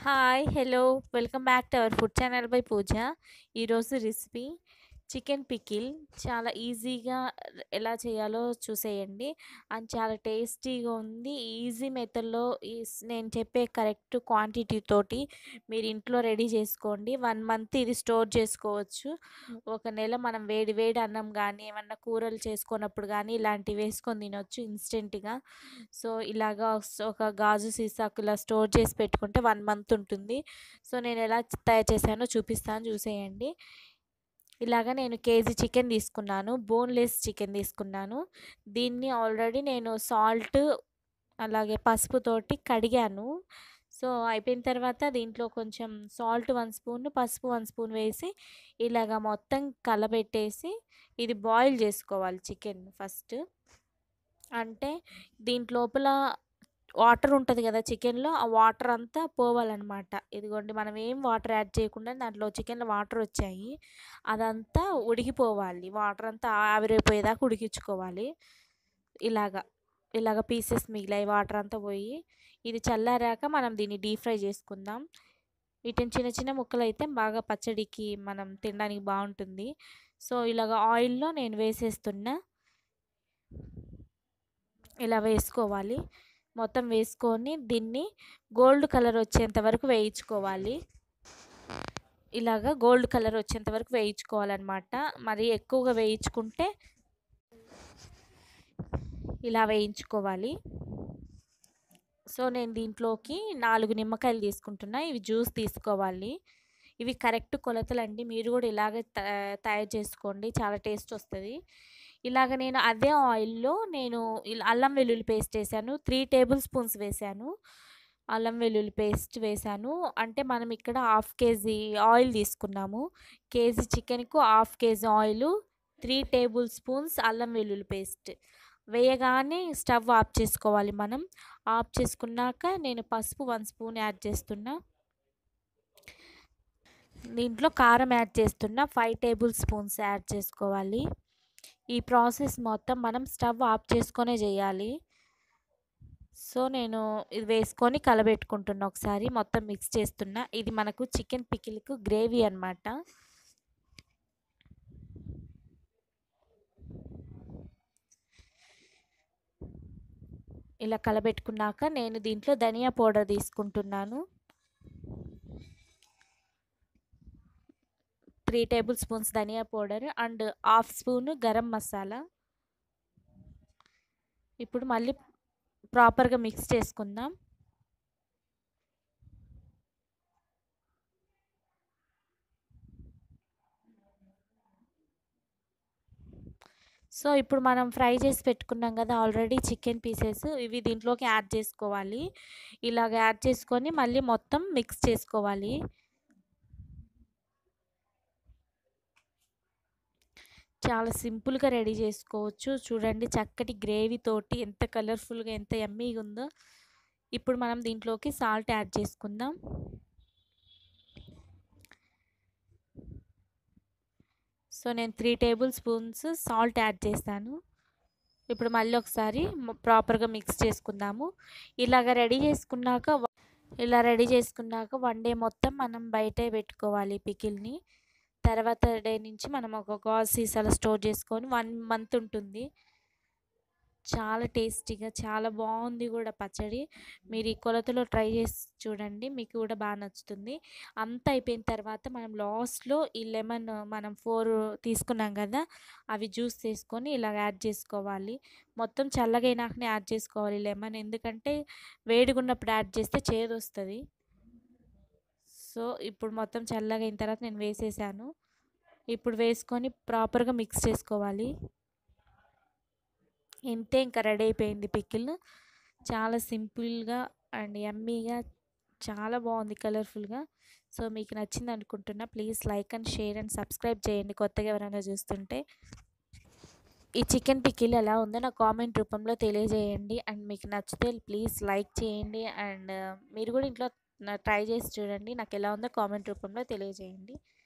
hi hello welcome back to our food channel by Pooja ఈరోజు recipe chicken pickle చాలా ఈజీగా ఎలా చేయాలో చూసేయండి అండ్ చాలా టేస్టీగా ఉంది ఈజీ మెథడ్లో ఈ నేను చెప్పే కరెక్ట్ క్వాంటిటీ తోటి మీరు ఇంట్లో రెడీ చేసుకోండి వన్ మంత్ ఇది స్టోర్ చేసుకోవచ్చు ఒక నెల మనం వేడి వేడి అన్నం కానీ ఏమన్నా కూరలు చేసుకున్నప్పుడు కానీ ఇలాంటివి వేసుకొని తినొచ్చు ఇన్స్టెంట్గా సో ఇలాగా ఒక గాజు సీసాకు ఇలా స్టోర్ చేసి పెట్టుకుంటే వన్ మంత్ ఉంటుంది సో నేను ఎలా తయారు చేశానో చూపిస్తాను చూసేయండి ఇలాగ నేను కేజీ చికెన్ తీసుకున్నాను బోన్లెస్ చికెన్ తీసుకున్నాను దీన్ని ఆల్రెడీ నేను సాల్ట్ అలాగే పసుపుతోటి కడిగాను సో అయిపోయిన తర్వాత దీంట్లో కొంచెం సాల్ట్ వన్ స్పూన్ పసుపు వన్ స్పూన్ వేసి ఇలాగ మొత్తం కలబెట్టేసి ఇది బాయిల్ చేసుకోవాలి చికెన్ ఫస్ట్ అంటే దీంట్లోపల వాటర్ ఉంటుంది కదా చికెన్లో ఆ వాటర్ అంతా పోవాలన్నమాట ఇదిగోండి మనం ఏం వాటర్ యాడ్ చేయకుండా దాంట్లో చికెన్లో వాటర్ వచ్చాయి అదంతా ఉడికిపోవాలి వాటర్ అంతా ఆవిరైపోయేదాకా ఉడికించుకోవాలి ఇలాగా ఇలాగ పీసెస్ మిగిలాయి వాటర్ అంతా పోయి ఇది చల్లారాక మనం దీన్ని డీప్ ఫ్రై చేసుకుందాం వీటిని చిన్న చిన్న ముక్కలు అయితే బాగా పచ్చడికి మనం తినడానికి బాగుంటుంది సో ఇలాగ ఆయిల్లో నేను వేసేస్తున్నా ఇలా వేసుకోవాలి మొత్తం వేసుకొని దీన్ని గోల్డ్ కలర్ వచ్చేంత వరకు వేయించుకోవాలి ఇలాగా గోల్డ్ కలర్ వచ్చేంత వరకు వేయించుకోవాలన్నమాట మరి ఎక్కువగా వేయించుకుంటే ఇలా వేయించుకోవాలి సో నేను దీంట్లోకి నాలుగు నిమ్మకాయలు తీసుకుంటున్నా ఇవి జ్యూస్ తీసుకోవాలి ఇవి కరెక్ట్ కొలతలండి మీరు కూడా ఇలాగే తయారు చేసుకోండి చాలా టేస్ట్ వస్తుంది ఇలాగ నేను అదే ఆయిల్లో నేను అల్లం వెల్లుల్లి పేస్ట్ వేసాను త్రీ టేబుల్ స్పూన్స్ వేసాను అల్లం వెల్లుల్లి పేస్ట్ వేసాను అంటే మనం ఇక్కడ హాఫ్ కేజీ ఆయిల్ తీసుకున్నాము కేజీ చికెన్కు half KG oil three table spoons అల్లం వెల్లుల్లి పేస్ట్ వేయగానే స్టవ్ ఆఫ్ చేసుకోవాలి మనం ఆఫ్ చేసుకున్నాక నేను పసుపు వన్ స్పూన్ యాడ్ చేస్తున్నా దీంట్లో కారం యాడ్ చేస్తున్నా ఫైవ్ టేబుల్ స్పూన్స్ యాడ్ చేసుకోవాలి ఈ ప్రాసెస్ మొత్తం మనం స్టవ్ ఆఫ్ చేసుకొనే చేయాలి సో నేను ఇది వేసుకొని కలబెట్టుకుంటున్నా ఒకసారి మొత్తం మిక్స్ చేస్తున్నా ఇది మనకు చికెన్ పికిల్కు గ్రేవీ అనమాట ఇలా కలబెట్టుకున్నాక నేను దీంట్లో ధనియా పౌడర్ తీసుకుంటున్నాను త్రీ టేబుల్ స్పూన్స్ ధనియా powder and half spoon garam masala ఇప్పుడు మళ్ళీ ప్రాపర్గా మిక్స్ చేసుకుందాం సో ఇప్పుడు మనం ఫ్రై చేసి పెట్టుకున్నాం కదా ఆల్రెడీ చికెన్ పీసెస్ ఇవి దీంట్లోకి యాడ్ చేసుకోవాలి ఇలాగ యాడ్ చేసుకొని మళ్ళీ మొత్తం మిక్స్ చేసుకోవాలి చాలా సింపుల్గా రెడీ చేసుకోవచ్చు చూడండి చక్కటి గ్రేవీ తోటి ఎంత కలర్ఫుల్గా ఎంత ఎమ్మీగా ఉందో ఇప్పుడు మనం దీంట్లోకి సాల్ట్ యాడ్ చేసుకుందాం సో నేను three table spoons salt add చేస్తాను ఇప్పుడు మళ్ళీ ఒకసారి ప్రాపర్గా మిక్స్ చేసుకుందాము ఇలాగ రెడీ చేసుకున్నాక ఇలా రెడీ చేసుకున్నాక వన్ డే మొత్తం మనం బయటే పెట్టుకోవాలి పికిల్ని తర్వాత డే నుంచి మనం ఒక గాజు సీసాలో స్టోర్ చేసుకొని వన్ మంత్ ఉంటుంది చాలా టేస్టీగా చాలా బాగుంది కూడా పచ్చడి మీరు ఈ కొలతలో ట్రై చేసి చూడండి మీకు కూడా బాగా నచ్చుతుంది అంత అయిపోయిన తర్వాత మనం లాస్ట్లో ఈ లెమన్ మనం ఫోర్ తీసుకున్నాం కదా అవి జ్యూస్ తీసుకొని ఇలా యాడ్ చేసుకోవాలి మొత్తం చల్లగైనాకనే యాడ్ చేసుకోవాలి లెమన్ ఎందుకంటే వేడిగా ఉన్నప్పుడు యాడ్ చేస్తే చేదు వస్తుంది సో ఇప్పుడు మొత్తం చల్లగా అయిన తర్వాత నేను వేసేసాను ఇప్పుడు వేసుకొని ప్రాపర్గా మిక్స్ చేసుకోవాలి ఇంతే ఇంకా రెడీ అయిపోయింది పికిల్ చాలా సింపుల్గా అండ్ ఎమ్మీగా చాలా బాగుంది కలర్ఫుల్గా సో మీకు నచ్చింది అనుకుంటున్నా please like and share and subscribe చేయండి కొత్తగా ఎవరైనా చూస్తుంటే ఈ చికెన్ పికిల్ ఎలా ఉందో నా కామెంట్ రూపంలో తెలియజేయండి అండ్ మీకు నచ్చితే ప్లీజ్ లైక్ చేయండి అండ్ మీరు కూడా ఇంట్లో ట్రై చేసి చూడండి నాకు ఎలా ఉందో కామెంట్ రూపంలో తెలియజేయండి